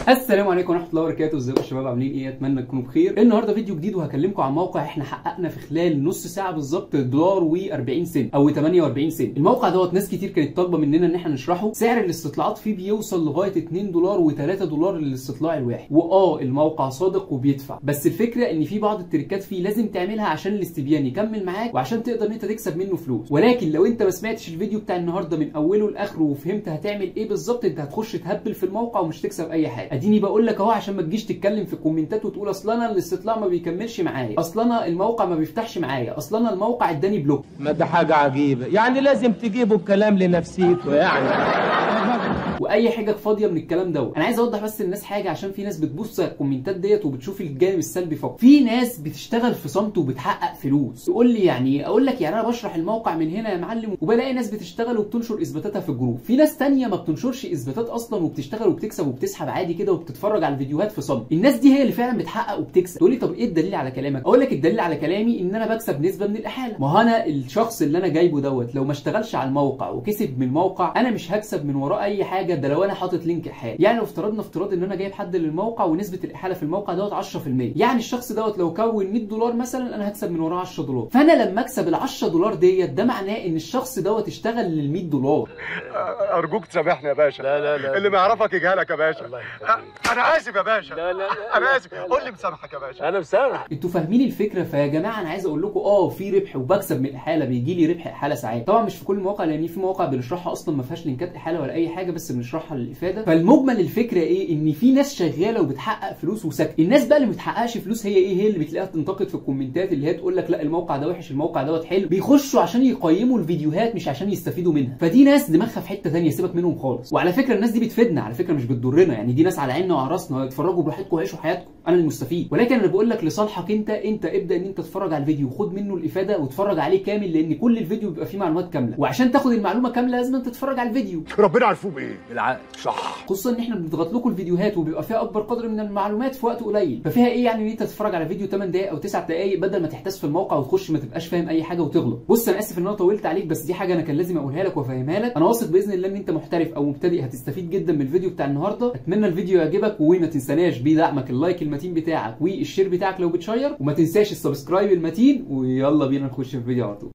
السلام عليكم ورحمه الله وبركاته ازيكم يا شباب عاملين ايه اتمنى تكونوا بخير النهارده فيديو جديد وهكلمكم عن موقع احنا حققنا في خلال نص ساعه بالظبط دولار و40 سنت او 48 سنت الموقع دوت ناس كتير كانت طالبه مننا ان احنا نشرحه سعر الاستطلاعات فيه بيوصل لغايه 2 دولار و3 دولار للاستطلاع الواحد واه الموقع صادق وبيدفع بس الفكره ان في بعض التريكات فيه لازم تعملها عشان الاستبيان يكمل معاك وعشان تقدر ان انت تكسب منه فلوس ولكن لو انت ما سمعتش الفيديو بتاع النهارده من اوله لاخره وفهمت هتعمل ايه بالظبط انت هتخش تهبل في الموقع ومش تكسب اي حاجه اديني بقول لك اهو عشان ما تجيش تتكلم في الكومنتات وتقول اصل انا الاستطلاع ما بيكملش معايا اصل انا الموقع ما بيفتحش معايا اصل انا الموقع اداني بلوك ما ده حاجة عجيبة يعني لازم تجيبوا الكلام لنفسيته يعني واي حاجه فاضيه من الكلام دوت انا عايز اوضح بس للناس حاجه عشان في ناس بتبص على الكومنتات ديت وبتشوف الجانب السلبي فقط في ناس بتشتغل في صمت وبتحقق فلوس تقول لي يعني اقول لك يعني انا بشرح الموقع من هنا يا معلم وبلاقي ناس بتشتغل وبتنشر اثباتاتها في الجروب في ناس تانية ما بتنشرش اثباتات اصلا وبتشتغل وبتكسب وبتسحب عادي كده وبتتفرج على الفيديوهات في صمت الناس دي هي اللي فعلا بتحقق وبتكسب تقول لي طب ايه الدليل على كلامك اقول لك الدليل على كلامي ان انا بكسب نسبه من الاحاله ما هو انا الشخص اللي انا جايبه دوت لو ما اشتغلش على الموقع وكسب من الموقع انا مش هكسب من وراه اي حاجه ده لو انا حاطط لينك احاله يعني لو افترضنا افتراض ان انا جايب حد للموقع ونسبه الاحاله في الموقع دوت 10% يعني الشخص دوت لو كون 100 دولار مثلا انا هكسب من وراه 10 دولار فانا لما اكسب ال 10 دولار ديت ده معناه ان الشخص دوت اشتغل لل 100 دولار ارجوك تسامحني يا باشا لا لا لا اللي ما يعرفك يجهلك يا باشا الله أ- انا اسف يا باشا لا لا لا انا اسف قول لي مسامحك يا باشا انا مسامح انتوا فاهمين الفكره فيا جماعه انا عايز اقول لكم اه في ربح وبكسب من الاحاله بيجي لي ربح احاله ساعات طبعا مش في كل المواقع لان في مواقع بنشرحها اصلا ما فيهاش لينكات احاله ولا اي حاجه بس بنشرحها للافاده فالمجمل الفكره ايه ان في ناس شغاله وبتحقق فلوس وسكت الناس بقى اللي ما بتحققش فلوس هي ايه هي اللي بتلاقيها تنتقد في الكومنتات اللي هي تقول لك لا الموقع ده وحش الموقع دوت حلو بيخشوا عشان يقيموا الفيديوهات مش عشان يستفيدوا منها فدي ناس دماغها في حته ثانيه سيبك منهم خالص وعلى فكره الناس دي بتفيدنا على فكره مش بتضرنا يعني دي ناس على عيننا وعلى راسنا اتفرجوا براحتكم وعيشوا حياتكم انا المستفيد ولكن انا بقول لك لصالحك انت انت ابدا ان انت تتفرج على الفيديو وخد منه الافاده واتفرج عليه كامل لان كل الفيديو بيبقى فيه معلومات كامله وعشان تاخد المعلومه كامله لازم تتفرج على الفيديو ربنا عارفوه بايه بالعقل صح خصوصا ان احنا بنضغط لكم الفيديوهات وبيبقى فيها اكبر قدر من المعلومات في وقت قليل ففيها ايه يعني ان انت تتفرج على فيديو 8 دقائق او 9 دقائق بدل ما تحتاس في الموقع وتخش ما تبقاش فاهم اي حاجه وتغلط بص انا اسف ان انا طولت عليك بس دي حاجه انا كان لازم اقولها لك وافهمها لك انا واثق باذن الله ان انت محترف او مبتدئ هتستفيد جدا من الفيديو بتاع النهارده اتمنى الفيديو يعجبك وما تنساناش بدعمك اللايك المتين بتاعك والشير بتاعك لو بتشير وما تنساش السبسكرايب المتين ويلا بينا نخش في الفيديو على طول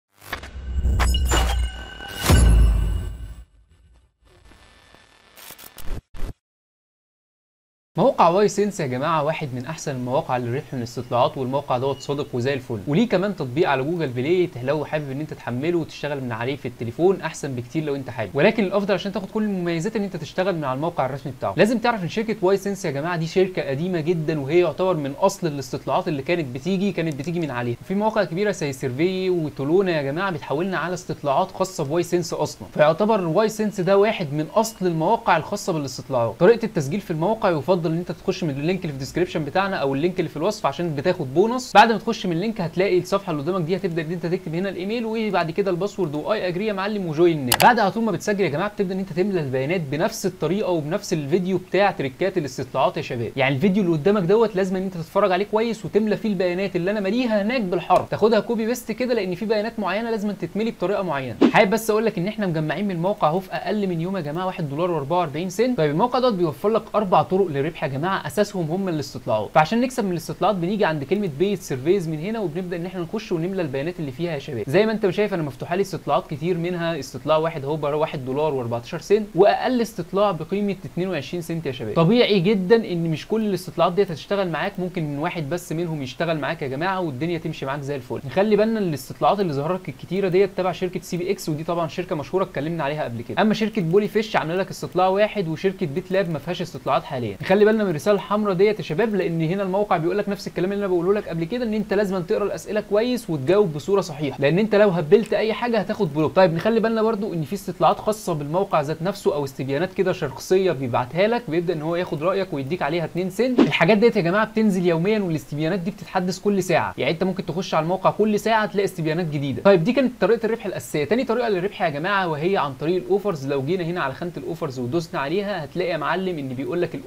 موقع واي سنس يا جماعه واحد من احسن المواقع للربح من الاستطلاعات والموقع دوت صادق وزي الفل وليه كمان تطبيق على جوجل بلاي لو حابب ان انت تحمله وتشتغل من عليه في التليفون احسن بكتير لو انت حابب ولكن الافضل عشان تاخد كل المميزات ان انت تشتغل من على الموقع الرسمي بتاعه لازم تعرف ان شركه واي سنس يا جماعه دي شركه قديمه جدا وهي يعتبر من اصل الاستطلاعات اللي كانت بتيجي كانت بتيجي من عليها في مواقع كبيره زي سيرفي وتولونا يا جماعه بتحولنا على استطلاعات خاصه بواي سنس اصلا فيعتبر واي سنس ده واحد من اصل المواقع الخاصه بالاستطلاعات طريقه التسجيل في الموقع يفضل ان انت تخش من اللينك اللي في الديسكربشن بتاعنا او اللينك اللي في الوصف عشان بتاخد بونص بعد ما تخش من اللينك هتلاقي الصفحه اللي قدامك دي هتبدا ان انت تكتب هنا الايميل وبعد كده الباسورد واي اجري يا معلم وجوين الناس بعد على طول ما بتسجل يا جماعه بتبدا ان انت تملى البيانات بنفس الطريقه وبنفس الفيديو بتاع تريكات الاستطلاعات يا شباب يعني الفيديو اللي قدامك دوت لازم ان انت تتفرج عليه كويس وتملى فيه البيانات اللي انا ماليها هناك بالحرف تاخدها كوبي بيست كده لان في بيانات معينه لازم تتملي بطريقه معينه حابب بس اقول لك ان احنا مجمعين من الموقع اهو في اقل من يوم يا جماعه 1 دولار و44 سنت طيب الموقع دوت بيوفر لك اربع طرق للربح يا جماعه اساسهم هم الاستطلاعات فعشان نكسب من الاستطلاعات بنيجي عند كلمه بيت سيرفيز من هنا وبنبدا ان احنا نخش ونملى البيانات اللي فيها يا شباب زي ما انت شايف انا مفتوحه لي استطلاعات كتير منها استطلاع واحد اهو بره 1 دولار و14 سنت واقل استطلاع بقيمه 22 سنت يا شباب طبيعي جدا ان مش كل الاستطلاعات ديت هتشتغل معاك ممكن من واحد بس منهم يشتغل معاك يا جماعه والدنيا تمشي معاك زي الفل نخلي بالنا ان الاستطلاعات اللي ظهر لك الكتيره ديت تبع شركه سي بي اكس ودي طبعا شركه مشهوره اتكلمنا عليها قبل كده اما شركه بولي فيش عامله لك استطلاع واحد وشركه بيت لاب ما فيهاش استطلاعات حاليا نخلي بالنا من الرساله الحمراء ديت يا شباب لان هنا الموقع بيقول لك نفس الكلام اللي انا بقوله لك قبل كده ان انت لازم تقرا الاسئله كويس وتجاوب بصوره صحيحه لان انت لو هبلت اي حاجه هتاخد بلوك طيب نخلي بالنا برضو ان في استطلاعات خاصه بالموقع ذات نفسه او استبيانات كده شخصيه بيبعتها لك بيبدا ان هو ياخد رايك ويديك عليها 2 سنت الحاجات ديت يا جماعه بتنزل يوميا والاستبيانات دي بتتحدث كل ساعه يعني انت ممكن تخش على الموقع كل ساعه تلاقي استبيانات جديده طيب دي كانت طريقه الربح الاساسيه تاني طريقه للربح يا جماعه وهي عن طريق الاوفرز لو جينا هنا على خانه الاوفرز ودوسنا عليها هتلاقي يا معلم ان بيقول لك الاوفر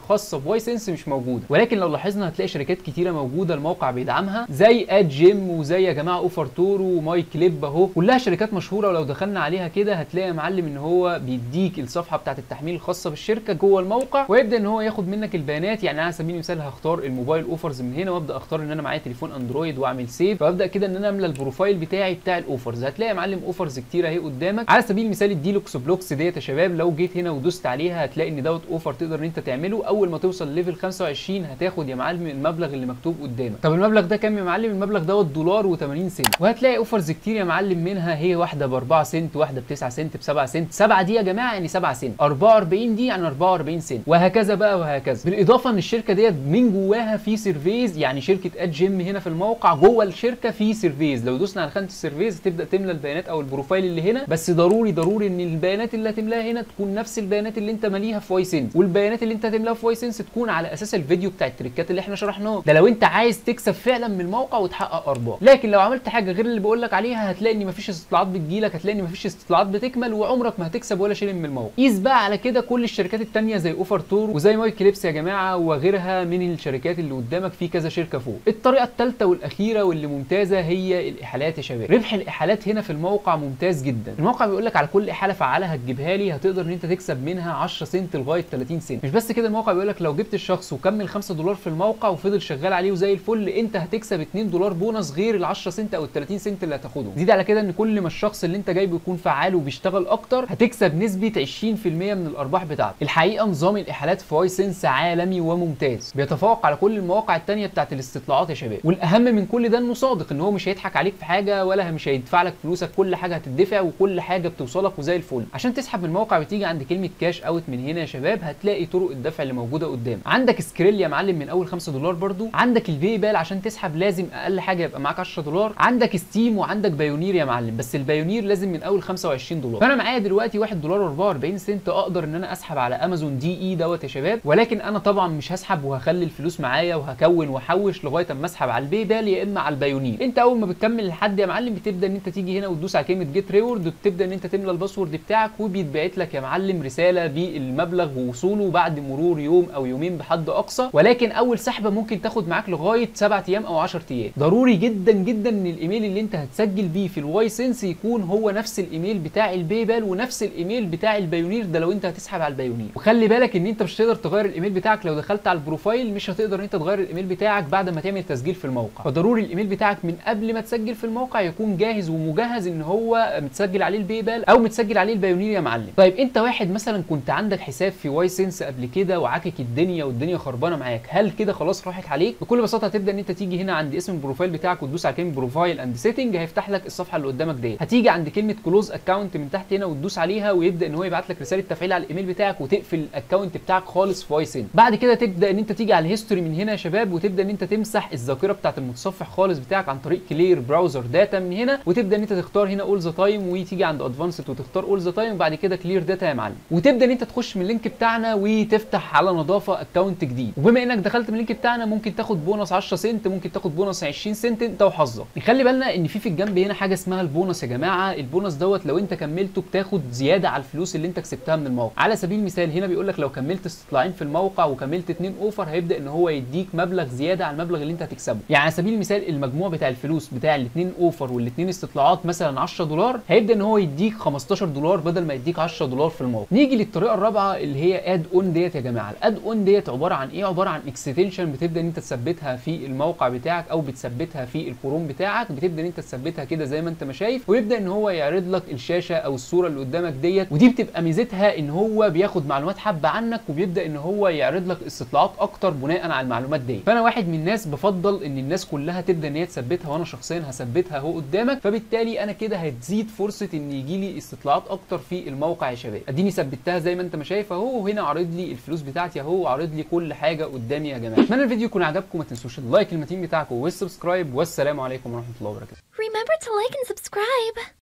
خاصه بواي سنس مش موجوده ولكن لو لاحظنا هتلاقي شركات كتيره موجوده الموقع بيدعمها زي اد جيم وزي يا جماعه اوفر تورو وماي كليب اهو كلها شركات مشهوره ولو دخلنا عليها كده هتلاقي يا معلم ان هو بيديك الصفحه بتاعه التحميل الخاصه بالشركه جوه الموقع ويبدا ان هو ياخد منك البيانات يعني على سبيل المثال هختار الموبايل اوفرز من هنا وابدا اختار ان انا معايا تليفون اندرويد واعمل سيف فابدا كده ان انا املى البروفايل بتاعي بتاع الاوفرز هتلاقي يا معلم اوفرز كتير اهي قدامك على سبيل المثال الديلوكس بلوكس ديت يا شباب لو جيت هنا ودوست عليها هتلاقي ان دوت اوفر تقدر ان انت تعمله اول ما توصل ليفل 25 هتاخد يا معلم المبلغ اللي مكتوب قدامك طب المبلغ ده كام يا معلم المبلغ دوت دولار و80 سنت وهتلاقي اوفرز كتير يا معلم منها هي واحده ب 4 سنت واحده ب 9 سنت ب 7 سنت 7 دي يا جماعه يعني 7 سنت 44 دي يعني 44 سنت وهكذا بقى وهكذا بالاضافه ان الشركه ديت من جواها في سيرفيز يعني شركه اد جيم هنا في الموقع جوه الشركه في سيرفيز لو دوسنا على خانه السيرفيز تبدا تملى البيانات او البروفايل اللي هنا بس ضروري ضروري ان البيانات اللي هتملاها هنا تكون نفس البيانات اللي انت ماليها في واي سنس والبيانات اللي انت هتملاها في واي سنس تكون على اساس الفيديو بتاع التريكات اللي احنا شرحناه ده لو انت عايز تكسب فعلا من الموقع وتحقق ارباح لكن لو عملت حاجه غير اللي بقول لك عليها هتلاقي ان مفيش استطلاعات بتجيلك هتلاقي ان مفيش استطلاعات بتكمل وعمرك ما هتكسب ولا شيء من الموقع قيس بقى على كده كل الشركات التانية زي اوفر تور وزي ماي كليبس يا جماعه وغيرها من الشركات اللي قدامك في كذا شركه فوق الطريقه الثالثه والاخيره واللي ممتازه هي الاحالات يا شباب ربح الاحالات هنا في الموقع ممتاز جدا الموقع بيقول لك على كل احاله فعاله هتجيبها لي هتقدر ان انت تكسب منها 10 سنت لغايه 30 سنت مش بس كده الموقع بيقول لك لو جبت الشخص وكمل 5 دولار في الموقع وفضل شغال عليه وزي الفل انت هتكسب 2 دولار بونص غير ال 10 سنت او ال 30 سنت اللي هتاخدهم زيد على كده ان كل ما الشخص اللي انت جايبه يكون فعال وبيشتغل اكتر هتكسب نسبه 20% من الارباح بتاعتك الحقيقه نظام الاحالات في واي سنس عالمي وممتاز بيتفوق على كل المواقع التانية بتاعت الاستطلاعات يا شباب والاهم من كل ده انه صادق ان هو مش هيضحك عليك في حاجه ولا مش هيدفع لك فلوسك كل حاجه هتدفع وكل حاجه بتوصلك وزي الفل عشان تسحب من الموقع بتيجي عند كلمه كاش اوت من هنا يا شباب هتلاقي طرق الدفع اللي موجوده قدام عندك سكريل يا معلم من اول 5 دولار برضو عندك الباي بال عشان تسحب لازم اقل حاجه يبقى معاك 10 دولار عندك ستيم وعندك بايونير يا معلم بس البايونير لازم من اول 25 دولار فانا معايا دلوقتي 1 دولار 44 سنت اقدر ان انا اسحب على امازون دي اي دوت يا شباب ولكن انا طبعا مش هسحب وهخلي الفلوس معايا وهكون واحوش لغايه اما اسحب على الباي بال يا اما على البايونير انت اول ما بتكمل لحد يا معلم بتبدا ان انت تيجي هنا وتدوس على كلمه جيت ريورد وبتبدا ان انت تملى الباسورد بتاعك وبيتبعت لك يا معلم رساله بالمبلغ ووصوله بعد مرور يوم او يومين بحد اقصى ولكن اول سحبه ممكن تاخد معاك لغايه 7 ايام او 10 ايام ضروري جدا جدا ان الايميل اللي انت هتسجل بيه في الواي سنس يكون هو نفس الايميل بتاع الباي بال ونفس الايميل بتاع البايونير ده لو انت هتسحب على البايونير وخلي بالك ان انت مش هتقدر تغير الايميل بتاعك لو دخلت على البروفايل مش هتقدر ان انت تغير الايميل بتاعك بعد ما تعمل تسجيل في الموقع فضروري الايميل بتاعك من قبل ما تسجل في الموقع يكون جاهز ومجهز ان هو متسجل عليه الباي بال او متسجل عليه البايونير يا معلم طيب انت واحد مثلا كنت عندك حساب في واي سنس قبل كده وعاكك الدنيا والدنيا خربانه معاك هل كده خلاص راحت عليك بكل بساطه هتبدا ان انت تيجي هنا عند اسم البروفايل بتاعك وتدوس على كلمه بروفايل اند سيتنج هيفتح لك الصفحه اللي قدامك ديت هتيجي عند كلمه كلوز اكونت من تحت هنا وتدوس عليها ويبدا ان هو يبعت لك رساله تفعيل على الايميل بتاعك وتقفل الاكونت بتاعك خالص في واي سنس بعد كده تبدا ان انت تيجي على الهيستوري من هنا يا شباب وتبدا ان انت تمسح الذاكره بتاعه المتصفح خالص بتاعك عن طريق كلير براوزر داتا من هنا وتبدا ان انت تختار هنا اول ذا تايم وتيجي عند ادفانسد وتختار اول ذا تايم وبعد كده كلير داتا يا معلم وتبدا ان انت تخش من اللينك بتاعنا وتفتح على نظافه اكونت جديد وبما انك دخلت من اللينك بتاعنا ممكن تاخد بونص 10 سنت ممكن تاخد بونص 20 سنت انت وحظك نخلي بالنا ان في في الجنب هنا حاجه اسمها البونص يا جماعه البونص دوت لو انت كملته بتاخد زياده على الفلوس اللي انت كسبتها من الموقع على سبيل المثال هنا بيقول لك لو كملت استطلاعين في الموقع وكملت اتنين اوفر هيبدا ان هو يديك مبلغ زياده على المبلغ اللي انت هتكسبه يعني على سبيل المثال المجموع بتاع الفلوس بتاع الاثنين اوفر والاثنين استطلاعات مثلا 10 دولار هيبدا ان هو يديك 15 دولار بدل ما يديك 10 دولار في الموقع نيجي للطريقه الرابعه اللي هي اد اون ديت يا جماعه الاد اون ديت عباره عن ايه عباره عن اكستنشن بتبدا ان انت تثبتها في الموقع بتاعك او بتثبتها في الكروم بتاعك بتبدا ان انت تثبتها كده زي ما انت ما شايف ويبدا ان هو يعرض لك الشاشه او الصوره اللي قدامك ديت ودي بتبقى ميزتها ان هو بياخد معلومات حبه عنك وبيبدا ان هو يعرض لك استطلاعات اكتر بناء على المعلومات دي فانا واحد من الناس بفضل ان الناس كلها تبدا ان هي تثبتها وانا شخصيا هثبتها اهو قدامك فبالتالي انا كده هتزيد فرصه ان يجي لي استطلاعات اكتر في الموقع يا شباب اديني ثبتها زي ما انت ما شايف اهو وهنا عارض لي الفلوس بتاعتي اهو وعارض لي كل حاجه قدامي يا جماعه اتمنى الفيديو يكون عجبكم ما تنسوش اللايك المتين بتاعكم والسبسكرايب والسلام عليكم ورحمه الله وبركاته Remember to like and subscribe.